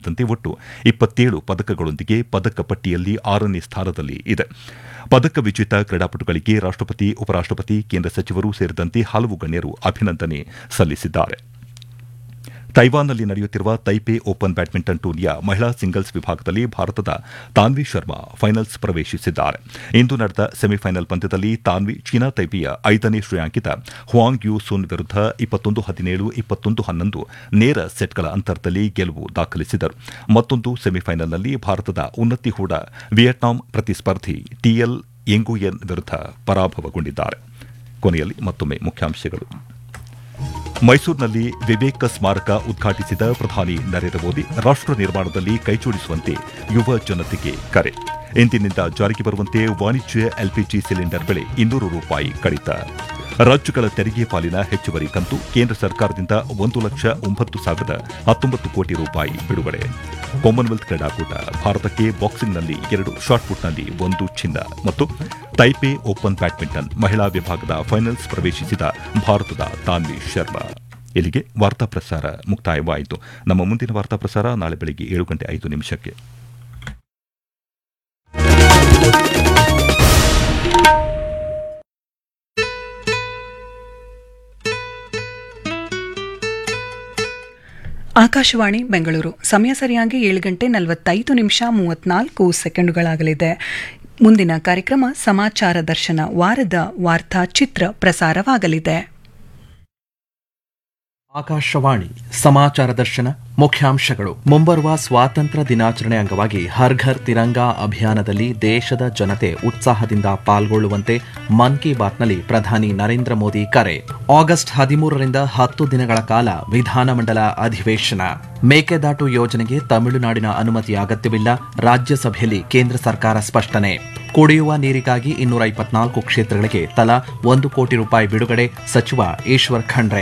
ಸೇರಿದಂತೆ ಒಟ್ಟು ಇಪ್ಪತ್ತೇಳು ಪದಕಗಳೊಂದಿಗೆ ಪದಕ ಪಟ್ಟಿಯಲ್ಲಿ ಆರನೇ ಸ್ಥಾನದಲ್ಲಿ ಇದೆ ಪದಕ ವಿಜೇತ ಕ್ರೀಡಾಪಟುಗಳಿಗೆ ರಾಷ್ಟಪತಿ ಉಪರಾಷ್ಟಪತಿ ಕೇಂದ್ರ ಸಚಿವರು ಸೇರಿದಂತೆ ಹಲವು ಗಣ್ಯರು ಅಭಿನಂದನೆ ಸಲ್ಲಿಸಿದ್ದಾರೆ ತೈವಾನ್ನಲ್ಲಿ ನಡೆಯುತ್ತಿರುವ ತೈಪೆ ಓಪನ್ ಬ್ಯಾಡ್ಮಿಂಟನ್ ಟೂರ್ನಿಯ ಮಹಿಳಾ ಸಿಂಗಲ್ಸ್ ವಿಭಾಗದಲ್ಲಿ ಭಾರತದ ತಾನ್ವಿ ಶರ್ಮಾ ಫೈನಲ್ಸ್ ಪ್ರವೇಶಿಸಿದ್ದಾರೆ ಇಂದು ನಡೆದ ಸೆಮಿಫೈನಲ್ ಪಂದ್ಯದಲ್ಲಿ ತಾನ್ವಿ ಚೀನಾ ತೈಪೆಯ ಐದನೇ ಶ್ರೇಯಾಂಕಿತ ಹುವಾಂಗ್ ಯು ಸುನ್ ವಿರುದ್ಧ ಇಪ್ಪತ್ತೊಂದು ಹದಿನೇಳು ಇಪ್ಪತ್ತೊಂದು ಹನ್ನೊಂದು ನೇರ ಸೆಟ್ಗಳ ಅಂತರದಲ್ಲಿ ಗೆಲುವು ದಾಖಲಿಸಿದರು ಮತ್ತೊಂದು ಸೆಮಿಫೈನಲ್ನಲ್ಲಿ ಭಾರತದ ಉನ್ನತಿ ಹೂಡ ವಿಯೆಟ್ನಾಂ ಪ್ರತಿಸ್ಪರ್ಧಿ ಟಿಎಲ್ ಎಂಗುಯೆನ್ ವಿರುದ್ಧ ಪರಾಭವಗೊಂಡಿದ್ದಾರೆ ಕೊನೆಯಲ್ಲಿ ಮತ್ತೊಮ್ಮೆ ಮುಖ್ಯಾಂಶಗಳು ಮೈಸೂರಿನಲ್ಲಿ ವಿವೇಕ ಸ್ಮಾರಕ ಉದ್ಘಾಟಿಸಿದ ಪ್ರಧಾನಿ ನರೇಂದ್ರ ಮೋದಿ ರಾಷ್ಟ ನಿರ್ಮಾಣದಲ್ಲಿ ಕೈಜೋಡಿಸುವಂತೆ ಯುವ ಜನತೆಗೆ ಕರೆ ಇಂದಿನಿಂದ ಜಾರಿಗೆ ಬರುವಂತೆ ವಾಣಿಜ್ಯ ಎಲ್ಪಿಜಿ ಸಿಲಿಂಡರ್ ಬೆಲೆ ಇನ್ನೂರು ರೂಪಾಯಿ ಕಡಿತ ರಾಜ್ಯಗಳ ತೆರಿಗೆ ಪಾಲಿನ ಹೆಚ್ಚುವರಿ ಕಂತು ಕೇಂದ್ರ ಸರ್ಕಾರದಿಂದ ಒಂದು ಲಕ್ಷ ಒಂಬತ್ತು ಸಾವಿರದ ಹತ್ತೊಂಬತ್ತು ಕೋಟಿ ರೂಪಾಯಿ ಬಿಡುಗಡೆ ಕಾಮನ್ವೆಲ್ತ್ ಕ್ರೀಡಾಕೂಟ ಭಾರತಕ್ಕೆ ಬಾಕ್ಸಿಂಗ್ನಲ್ಲಿ ಎರಡು ಶಾಟ್ಪುಟ್ನಲ್ಲಿ ಒಂದು ಚಿನ್ನ ಮತ್ತು ತೈಪೆ ಓಪನ್ ಬ್ಯಾಡ್ಮಿಂಟನ್ ಮಹಿಳಾ ವಿಭಾಗದ ಫೈನಲ್ಸ್ ಪ್ರವೇಶಿಸಿದ ಭಾರತದ ತಾನ್ವಿ ಶರ್ಮಾ ಇಲ್ಲಿಗೆ ವಾರ್ತಾ ಪ್ರಸಾರ ಮುಕ್ತಾಯವಾಯಿತು ನಮ್ಮ ಮುಂದಿನ ವಾರ್ತಾ ಪ್ರಸಾರ ನಾಳೆ ಬೆಳಗ್ಗೆ ಏಳು ಗಂಟೆ ಐದು ನಿಮಿಷಕ್ಕೆ ಆಕಾಶವಾಣಿ ಬೆಂಗಳೂರು ಸಮಯ ಸರಿಯಾಗಿ ಏಳು ಗಂಟೆ ನಲವತ್ತೈದು ನಿಮಿಷ ಮೂವತ್ನಾಲ್ಕು ಸೆಕೆಂಡುಗಳಾಗಲಿದೆ ಮುಂದಿನ ಕಾರ್ಯಕ್ರಮ ಸಮಾಚಾರ ದರ್ಶನ ವಾರದ ವಾರ್ತಾ ಚಿತ್ರ ಪ್ರಸಾರವಾಗಲಿದೆ ಆಕಾಶವಾಣಿ ಸಮಾಚಾರ ದರ್ಶನ ಮುಖ್ಯಾಂಶಗಳು ಮುಂಬರುವ ಸ್ವಾತಂತ್ರ್ಯ ದಿನಾಚರಣೆ ಅಂಗವಾಗಿ ಹರ್ ಘರ್ ತಿರಂಗಾ ಅಭಿಯಾನದಲ್ಲಿ ದೇಶದ ಜನತೆ ಉತ್ಸಾಹದಿಂದ ಪಾಲ್ಗೊಳ್ಳುವಂತೆ ಮನ್ ಕಿ ಬಾತ್ನಲ್ಲಿ ಪ್ರಧಾನಿ ನರೇಂದ್ರ ಮೋದಿ ಕರೆ ಆಗಸ್ಟ್ ಹದಿಮೂರರಿಂದ ಹತ್ತು ದಿನಗಳ ಕಾಲ ವಿಧಾನಮಂಡಲ ಅಧಿವೇಶನ ಮೇಕೆದಾಟು ಯೋಜನೆಗೆ ತಮಿಳುನಾಡಿನ ಅನುಮತಿ ಅಗತ್ಯವಿಲ್ಲ ರಾಜ್ಯಸಭೆಯಲ್ಲಿ ಕೇಂದ್ರ ಸರ್ಕಾರ ಸ್ಪಷ್ಟನೆ ಕುಡಿಯುವ ನೀರಿಗಾಗಿ ಇನ್ನೂರ ಇಪ್ಪತ್ನಾಲ್ಕು ಕ್ಷೇತ್ರಗಳಿಗೆ ತಲಾ ಒಂದು ಕೋಟಿ ರೂಪಾಯಿ ಬಿಡುಗಡೆ ಸಚಿವ ಈಶ್ವರ್ ಖಂಡ್ರೆ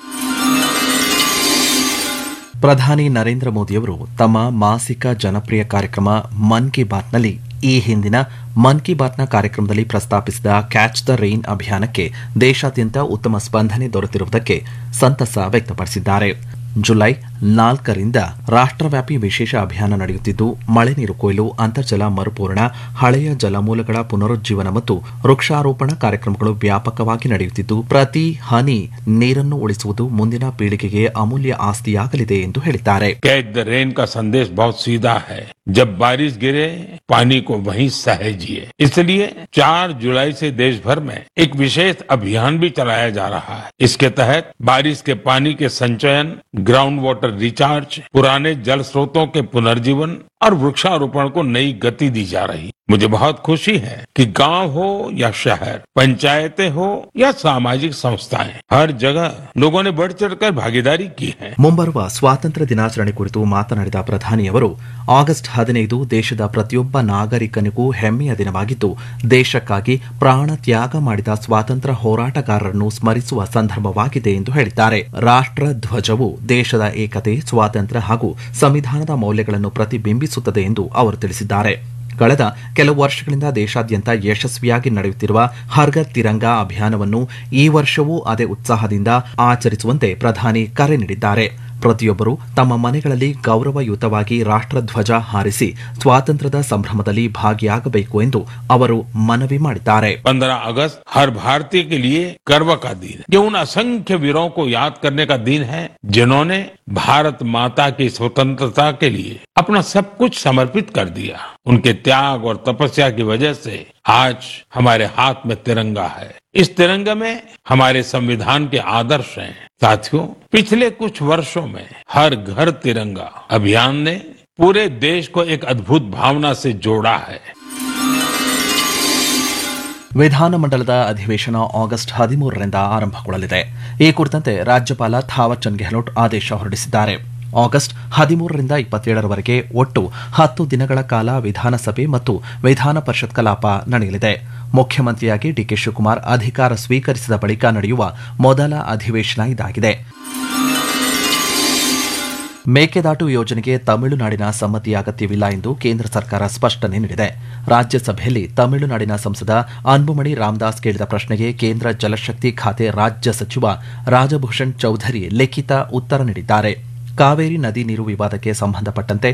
ಪ್ರಧಾನಿ ನರೇಂದ್ರ ಮೋದಿಯವರು ತಮ್ಮ ಮಾಸಿಕ ಜನಪ್ರಿಯ ಕಾರ್ಯಕ್ರಮ ಮನ್ ಕಿ ಬಾತ್ನಲ್ಲಿ ಈ ಹಿಂದಿನ ಮನ್ ಕಿ ಬಾತ್ನ ಕಾರ್ಯಕ್ರಮದಲ್ಲಿ ಪ್ರಸ್ತಾಪಿಸಿದ ಕ್ಯಾಚ್ ದ ರೈನ್ ಅಭಿಯಾನಕ್ಕೆ ದೇಶಾದ್ಯಂತ ಉತ್ತಮ ಸ್ಪಂದನೆ ದೊರೆತಿರುವುದಕ್ಕೆ ಸಂತಸ ವ್ಯಕ್ತಪಡಿಸಿದ್ದಾರೆ ಜುಲೈ ನಾಲ್ಕರಿಂದ ರಾಷ್ಟ್ರವ್ಯಾಪಿ ವಿಶೇಷ ಅಭಿಯಾನ ನಡೆಯುತ್ತಿದ್ದು ಮಳೆ ನೀರು ಕೊಯ್ಲು ಅಂತರ್ಜಲ ಮರುಪೂರಣ ಹಳೆಯ ಜಲಮೂಲಗಳ ಪುನರುಜ್ಜೀವನ ಮತ್ತು ವೃಕ್ಷಾರೋಪಣ ಕಾರ್ಯಕ್ರಮಗಳು ವ್ಯಾಪಕವಾಗಿ ನಡೆಯುತ್ತಿದ್ದು ಪ್ರತಿ ಹನಿ ನೀರನ್ನು ಉಳಿಸುವುದು ಮುಂದಿನ ಪೀಳಿಗೆಗೆ ಅಮೂಲ್ಯ ಆಸ್ತಿಯಾಗಲಿದೆ ಎಂದು ಹೇಳಿದ್ದಾರೆ कैच द रेन का संदेश बहुत सीधा है जब बारिश गिरे पानी को वहीं सहेजिए इसलिए 4 जुलाई से देश भर में एक विशेष अभियान भी चलाया जा रहा है इसके तहत बारिश के पानी के संचयन ग्राउंड वाटर रिचार्ज पुराने जल स्रोतों के पुनर्जीवन और वृक्षारोपण को नई गति दी जा रही मुझे बहुत खुशी है कि गांव हो या शहर पंचायतें हो या सामाजिक संस्थाएं हर जगह लोगों ने बढ़ चढ़कर भागीदारी की है ಮುಂಬರುವ ಸ್ವಾತಂತ್ರ್ಯ ದಿನಾಚರಣೆ ಕುರಿತು ಮಾತನಾಡಿದ ಪ್ರಧಾನಿಯವರು ಆಗಸ್ಟ್ ಹದಿನೈದು ದೇಶದ ಪ್ರತಿಯೊಬ್ಬ ನಾಗರಿಕನಿಗೂ ಹೆಮ್ಮೆಯ ದಿನವಾಗಿದ್ದು ದೇಶಕ್ಕಾಗಿ ಪ್ರಾಣ ತ್ಯಾಗ ಮಾಡಿದ ಸ್ವಾತಂತ್ರ್ಯ ಹೋರಾಟಗಾರರನ್ನು ಸ್ಮರಿಸುವ ಸಂದರ್ಭವಾಗಿದೆ ಎಂದು ಹೇಳಿದ್ದಾರೆ ರಾಷ್ಟ್ರ ಧ್ವಜವು ದೇಶದ ಏಕತೆ ಸ್ವಾತಂತ್ರ್ಯ ಹಾಗೂ ಸಂವಿಧಾನದ ಮೌಲ್ಯಗಳನ್ನು ಪ್ರತಿಬಿಂಬಿಸುತ್ತದೆ ಎಂದು ಅವರು ತಿಳಿಸಿದ್ದಾರೆ ಕಳೆದ ಕೆಲವು ವರ್ಷಗಳಿಂದ ದೇಶಾದ್ಯಂತ ಯಶಸ್ವಿಯಾಗಿ ನಡೆಯುತ್ತಿರುವ ಹರ್ಗರ್ ತಿರಂಗಾ ಅಭಿಯಾನವನ್ನು ಈ ವರ್ಷವೂ ಅದೇ ಉತ್ಸಾಹದಿಂದ ಆಚರಿಸುವಂತೆ ಪ್ರಧಾನಿ ಕರೆ ನೀಡಿದ್ದಾರೆ ಪ್ರತಿಯೊಬ್ಬರು ತಮ್ಮ ಮನೆಗಳಲ್ಲಿ ಗೌರವಯುತವಾಗಿ ರಾಷ್ಟ್ರಧ್ವಜ ಹಾರಿಸಿ ಸ್ವಾತಂತ್ರ್ಯದ ಸಂಭ್ರಮದಲ್ಲಿ ಭಾಗಿಯಾಗಬೇಕು ಎಂದು ಅವರು ಮನವಿ ಮಾಡಿದ್ದಾರೆ पंद्रह अगस्त हर भारतीय के लिए गर्व का दिन है ये उन असंख्य वीरों को याद करने का दिन है जिन्होंने भारत माता की स्वतंत्रता के लिए अपना सब कुछ समर्पित कर दिया उनके त्याग और तपस्या की वजह से आज हमारे हाथ में तिरंगा है इस तिरंगे में हमारे संविधान के आदर्श हैं साथियों पिछले कुछ वर्षों में हर घर तिरंगा अभियान ने पूरे देश को एक अद्भुत भावना से जोड़ा है ವಿಧಾನಮಂಡಲದ ಅಧಿವೇಶನ ಆಗಸ್ಟ್ ಹದಿಮೂರರಿಂದ ಆರಂಭಗೊಳ್ಳಲಿದೆ ಈ ಕುರಿತಂತೆ ರಾಜ್ಯಪಾಲ ಥಾವರ್ ಚಂದ್ ಗೆಹ್ಲೋಟ್ ಆದೇಶ ಹೊರಡಿಸಿದ್ದಾರೆ ಆಗಸ್ಟ್ ಹದಿಮೂರರಿಂದ ಇಪ್ಪತ್ತೇಳರವರೆಗೆ ಒಟ್ಟು ಹತ್ತು ದಿನಗಳ ಕಾಲ ವಿಧಾನಸಭೆ ಮತ್ತು ವಿಧಾನ ಪರಿಷತ್ ಕಲಾಪ ನಡೆಯಲಿದೆ ಮುಖ್ಯಮಂತ್ರಿಯಾಗಿ ಡಿಕೆ ಶಿವಕುಮಾರ್ ಅಧಿಕಾರ ಸ್ವೀಕರಿಸಿದ ಬಳಿಕ ನಡೆಯುವ ಮೊದಲ ಅಧಿವೇಶನ ಇದಾಗಿದೆ ಮೇಕೆದಾಟು ಯೋಜನೆಗೆ ತಮಿಳುನಾಡಿನ ಸಮ್ಮತಿ ಅಗತ್ಯವಿಲ್ಲ ಎಂದು ಕೇಂದ್ರ ಸರ್ಕಾರ ಸ್ಪಷ್ಟನೆ ನೀಡಿದೆ ರಾಜ್ಯಸಭೆಯಲ್ಲಿ ತಮಿಳುನಾಡಿನ ಸಂಸದ ಅನ್ಬುಮಣಿ ರಾಮದಾಸ್ ಕೇಳಿದ ಪ್ರಶ್ನೆಗೆ ಕೇಂದ್ರ ಜಲಶಕ್ತಿ ಖಾತೆ ರಾಜ್ಯ ಸಚಿವ ರಾಜಭೂಷಣ್ ಚೌಧರಿ ಲಿಖಿತ ಉತ್ತರ ನೀಡಿದ್ದಾರೆ ಕಾವೇರಿ ನದಿ ನೀರು ವಿವಾದಕ್ಕೆ ಸಂಬಂಧಪಟ್ಟಂತೆ